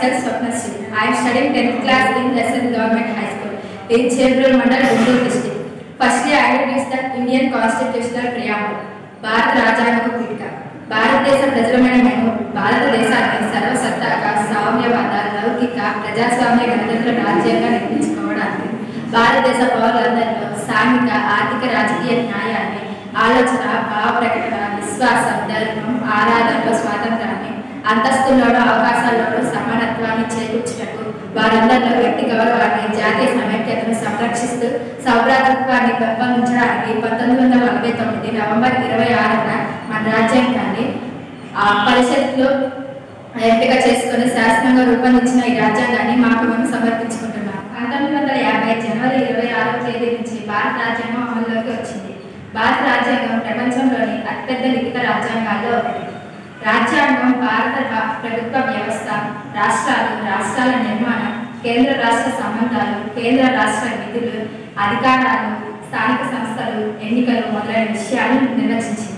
myself Swapna Sri. I am studying 10th class in Lesson Government High School in Chevron Mandal, Guntur district. Firstly, I will read the Indian Constitutional Preamble. భారత రాజ్యాంగ పీఠిక భారతదేశ ప్రజలమైన మేము భారతదేశాన్ని సర్వసత్తాక సౌమ్యవాద లౌకిక ప్రజాస్వామ్య గణతంత్ర రాజ్యంగా నిర్మించుకోవడానికి భారతదేశ పౌరులందరిలో సాంఘిక ఆర్థిక రాజకీయ న్యాయాన్ని ఆలోచన భావ ప్రకటన విశ్వాసం ధర్మం ఆరాధనలో స్వాతంత్రాన్ని అంతస్తుల్లోనూ అవకాశాల్లోనూ సమానత్వాన్ని చేకూర్చుటకు వారందరిలో వ్యక్తి గౌరవాన్ని జాతీయ సమైక్యతను సంరక్షిస్తూ సౌభ్రాతృత్వాన్ని పెంపొందించడానికి పంతొమ్మిది వందల నలభై తొమ్మిది నవంబర్ ఇరవై ఆరున మన రాజ్యాంగాన్ని ఆ పరిషత్లో ఎంపిక చేసుకుని శాసనంగా రూపొందించిన ఈ రాజ్యాంగాన్ని మాకు మేము సమర్పించుకుంటున్నాం పంతొమ్మిది వందల యాభై జనవరి ఇరవై ఆరవ తేదీ నుంచి భారత రాజ్యాంగం అమల్లోకి వచ్చింది భారత రాజ్యాంగం ప్రపంచంలోని అతిపెద్ద లిఖిత రాజ్యాంగాల్లో ఒకటి రాజ్యాంగం భారత రా- ప్రభుత్వ వ్యవస్థ రాష్ట్రాలు రాష్ట్రాల నిర్మాణం కేంద్ర రాష్ట్ర సంబంధాలు కేంద్ర రాష్ట్ర విధులు అధికారాలు స్థానిక సంస్థలు ఎన్నికలు మొదలైన విషయాలను నిర్వచించింది